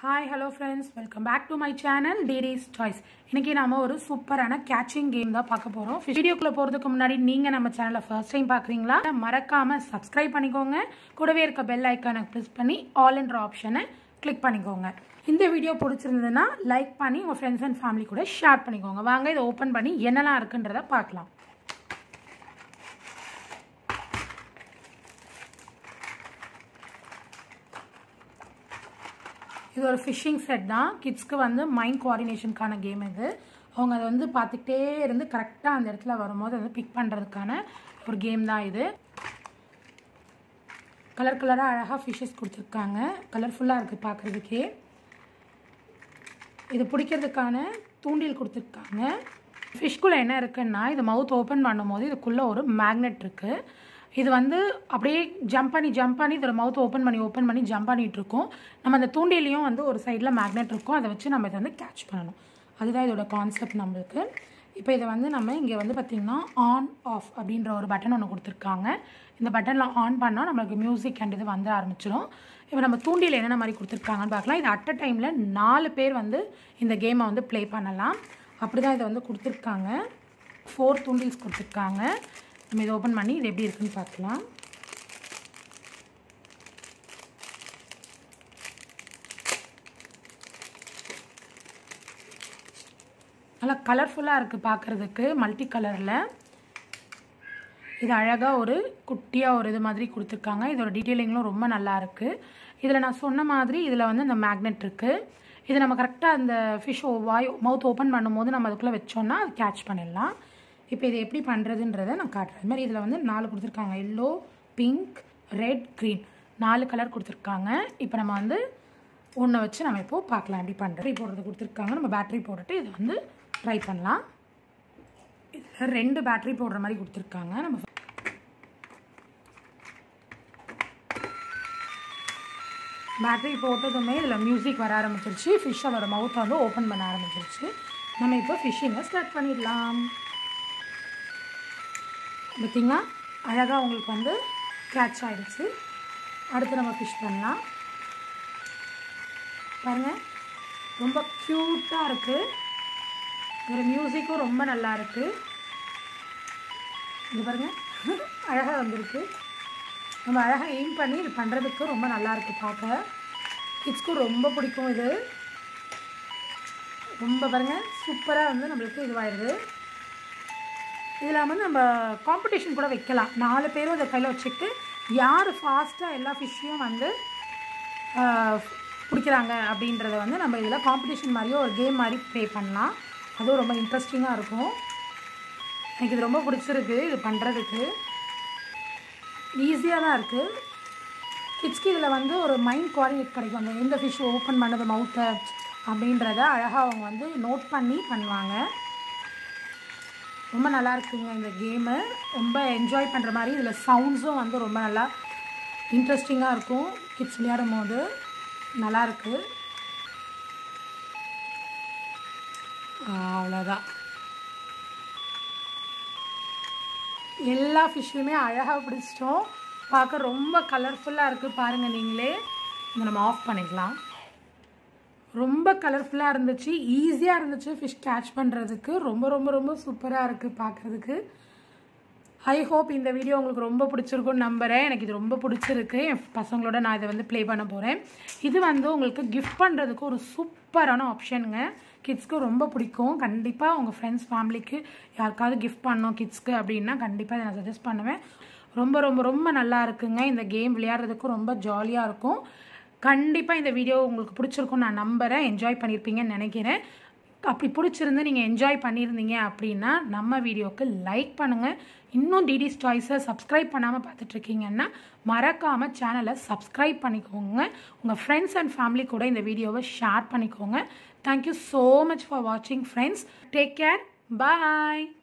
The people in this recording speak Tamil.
hi hello friends welcome back to my channel DD's choice இன்னைக்கு நாம ஒரு சூப்பரான கேச்சிங் கேம் தான் பார்க்க போகிறோம் வீடியோக்குள்ளே போகிறதுக்கு முன்னாடி நீங்கள் நம்ம சேனலை ஃபர்ஸ்ட் டைம் பார்க்குறீங்களா மறக்காம சப்ஸ்கிரைப் பண்ணிக்கோங்க கூடவே இருக்க பெல் ஐக்கானை ப்ரெஸ் பண்ணி ஆல் என்ற ஆப்ஷனை கிளிக் பண்ணிக்கோங்க இந்த வீடியோ பிடிச்சிருந்ததுன்னா லைக் பண்ணி உங்கள் ஃப்ரெண்ட்ஸ் அண்ட் ஃபேமிலி கூட ஷேர் பண்ணிக்கோங்க வாங்க இதை ஓப்பன் பண்ணி என்னெல்லாம் இருக்குன்றதை பார்க்கலாம் இது ஒரு ஃபிஷ்ஷிங் செட் தான் கிட்ஸ்க்கு வந்து மைண்ட் கோஆர்டினேஷனுக்கான கேம் இது அவங்க அதை வந்து பார்த்துக்கிட்டே இருந்து கரெக்டாக அந்த இடத்துல வரும்போது வந்து பிக் பண்ணுறதுக்கான ஒரு கேம் தான் இது கலர் கலராக அழகாக ஃபிஷ்ஷஸ் கொடுத்துருக்காங்க கலர்ஃபுல்லாக இருக்குது பார்க்குறதுக்கே இது பிடிக்கிறதுக்கான தூண்டில் கொடுத்துருக்காங்க ஃபிஷ்குள்ளே என்ன இருக்குன்னா இது மவுத் ஓப்பன் பண்ணும்போது இதுக்குள்ளே ஒரு மேக்னெட் இருக்குது இது வந்து அப்படியே ஜம்ப் பண்ணி ஜம்ப் பண்ணி இதோட மவுத் ஓப்பன் பண்ணி ஓப்பன் பண்ணி ஜம்ப் பண்ணிகிட்டு இருக்கோம் நம்ம அந்த தூண்டிலையும் வந்து ஒரு சைடில் மேக்னெட் இருக்கும் அதை வச்சு நம்ம இதை வந்து கேட்ச் பண்ணணும் அதுதான் இதோட கான்செப்ட் நம்மளுக்கு இப்போ இதை வந்து நம்ம இங்கே வந்து பார்த்திங்கன்னா ஆன் ஆஃப் அப்படின்ற ஒரு பட்டன் ஒன்று கொடுத்துருக்காங்க இந்த பட்டனில் ஆன் பண்ணால் நம்மளுக்கு மியூசிக் அண்ட் இது வந்து ஆரம்பிச்சிடும் இப்போ நம்ம தூண்டியில் என்னென்ன மாதிரி கொடுத்துருக்காங்கன்னு பார்க்கலாம் இது அட் அ டைமில் நாலு பேர் வந்து இந்த கேமை வந்து ப்ளே பண்ணலாம் அப்படி தான் இதை வந்து கொடுத்துருக்காங்க ஃபோர் தூண்டில்ஸ் கொடுத்துருக்காங்க நம்ம இதை ஓப்பன் பண்ணி இது எப்படி இருக்குன்னு பார்க்கலாம் நல்லா கலர்ஃபுல்லாக இருக்குது பார்க்குறதுக்கு மல்டி கலரில் இது அழகாக ஒரு குட்டியாக ஒரு இது மாதிரி கொடுத்துருக்காங்க இதோட டீட்டெயிலிங்லும் ரொம்ப நல்லா இருக்குது இதில் நான் சொன்ன மாதிரி இதில் வந்து இந்த மேக்னெட் இருக்குது இது நம்ம கரெக்டாக அந்த ஃபிஷ் வாய் மவுத் ஓப்பன் பண்ணும்போது நம்ம அதுக்குள்ளே வச்சோன்னா அது கேட்ச் பண்ணிடலாம் இப்போ இது எப்படி பண்ணுறதுன்றதை நான் காட்டுறேன் இது மாதிரி இதில் வந்து நாலு கொடுத்துருக்காங்க எல்லோ பிங்க் ரெட் க்ரீன் நாலு கலர் கொடுத்துருக்காங்க இப்போ நம்ம வந்து ஒன்றை வச்சு நம்ம இப்போது பார்க்கலாம் எப்படி பண்ணுறது போடுறது கொடுத்துருக்காங்க நம்ம பேட்டரி போட்டுட்டு இதை வந்து ட்ரை பண்ணலாம் இதில் ரெண்டு பேட்டரி போடுற மாதிரி கொடுத்துருக்காங்க நம்ம பேட்டரி போட்டதுமே இதில் மியூசிக் வர ஆரம்பிச்சிருச்சு ஃபிஷ் அதோட மவுத்தை வந்து ஓப்பன் பண்ண ஆரம்பிச்சிருச்சு நம்ம இப்போ ஃபிஷ்ஷிங்கை ஸ்டார்ட் பண்ணிடலாம் பார்த்திங்களா அழகாக உங்களுக்கு வந்து கேட்ச் ஆகிடுச்சு அடுத்து நம்ம ஃபிஷ் பண்ணலாம் பாருங்கள் ரொம்ப க்யூட்டாக இருக்குது ஒரு மியூசிக்கும் ரொம்ப நல்லா இருக்குது இது பாருங்கள் அழகாக வந்திருக்கு நம்ம அழகாக எய்ம் பண்ணி இது பண்ணுறதுக்கு ரொம்ப நல்லா இருக்குது பார்க்க கிட்ஸ்க்கும் ரொம்ப பிடிக்கும் இது ரொம்ப பாருங்கள் சூப்பராக வந்து நம்மளுக்கு இதுவாகிடுது இதில் வந்து நம்ம காம்படிஷன் கூட வைக்கலாம் நாலு பேரும் இதை கையில் வச்சுக்கிட்டு யார் ஃபாஸ்ட்டாக எல்லா ஃபிஷ்ஷையும் வந்து பிடிக்கிறாங்க அப்படின்றத வந்து நம்ம இதில் காம்படிஷன் மாதிரியோ ஒரு கேம் மாதிரி ப்ளே பண்ணலாம் அதுவும் ரொம்ப இன்ட்ரெஸ்டிங்காக இருக்கும் எனக்கு இது ரொம்ப பிடிச்சிருக்கு இது பண்ணுறதுக்கு ஈஸியாக தான் இருக்குது கிட்ஸ்க்கு இதில் வந்து ஒரு மைண்ட் குவாலினேட் கிடைக்கும் அந்த எந்த ஃபிஷ் ஓப்பன் பண்ணது மவுத்தை அப்படின்றத அழகாக அவங்க வந்து நோட் பண்ணி பண்ணுவாங்க ரொம்ப நல்லா இருக்குங்க இந்த கேமு ரொம்ப என்ஜாய் பண்ணுற மாதிரி இதில் சவுண்ட்ஸும் வந்து ரொம்ப நல்லா இன்ட்ரெஸ்டிங்காக இருக்கும் கிட்ஸ் விளையாடும் போது நல்லாயிருக்கு அவ்வளோதான் எல்லா ஃபிஷ்ஷுமே அழகாக பிடிச்சிட்டோம் பார்க்க ரொம்ப கலர்ஃபுல்லாக இருக்குது பாருங்கள் நீங்களே இதை நம்ம ஆஃப் பண்ணிக்கலாம் ரொம்ப கலர்ஃபுல்லாக இருந்துச்சு ஈஸியாக இருந்துச்சு ஃபிஷ் கேட்ச் பண்ணுறதுக்கு ரொம்ப ரொம்ப ரொம்ப சூப்பராக இருக்குது பார்க்குறதுக்கு ஐ ஹோப் இந்த வீடியோ உங்களுக்கு ரொம்ப பிடிச்சிருக்குன்னு நம்புகிறேன் எனக்கு இது ரொம்ப பிடிச்சிருக்கு என் பசங்களோட நான் இதை வந்து ப்ளே பண்ண போகிறேன் இது வந்து உங்களுக்கு கிஃப்ட் பண்ணுறதுக்கு ஒரு சூப்பரான ஆப்ஷனுங்க கிட்ஸ்க்கு ரொம்ப பிடிக்கும் கண்டிப்பாக உங்கள் ஃப்ரெண்ட்ஸ் ஃபேமிலிக்கு யாருக்காவது கிஃப்ட் பண்ணோம் கிட்ஸ்க்கு அப்படின்னா கண்டிப்பாக இதை நான் சஜஸ்ட் பண்ணுவேன் ரொம்ப ரொம்ப ரொம்ப நல்லா இருக்குங்க இந்த கேம் விளையாடுறதுக்கு ரொம்ப ஜாலியாக இருக்கும் கண்டிப்பாக இந்த வீடியோ உங்களுக்கு பிடிச்சிருக்கும் நான் நம்புகிறேன் என்ஜாய் பண்ணியிருப்பீங்கன்னு நினைக்கிறேன் அப்படி பிடிச்சிருந்து நீங்கள் என்ஜாய் பண்ணியிருந்தீங்க அப்படின்னா நம்ம வீடியோவுக்கு லைக் பண்ணுங்கள் இன்னும் டிடிஸ் சாய்ஸை சப்ஸ்கிரைப் பண்ணாமல் பார்த்துட்ருக்கீங்கன்னா மறக்காமல் சேனலை சப்ஸ்கிரைப் பண்ணிக்கோங்க உங்கள் ஃப்ரெண்ட்ஸ் அண்ட் ஃபேமிலி கூட இந்த வீடியோவை ஷேர் பண்ணிக்கோங்க தேங்க்யூ ஸோ மச் ஃபார் வாட்சிங் ஃப்ரெண்ட்ஸ் டேக் கேர் பாய்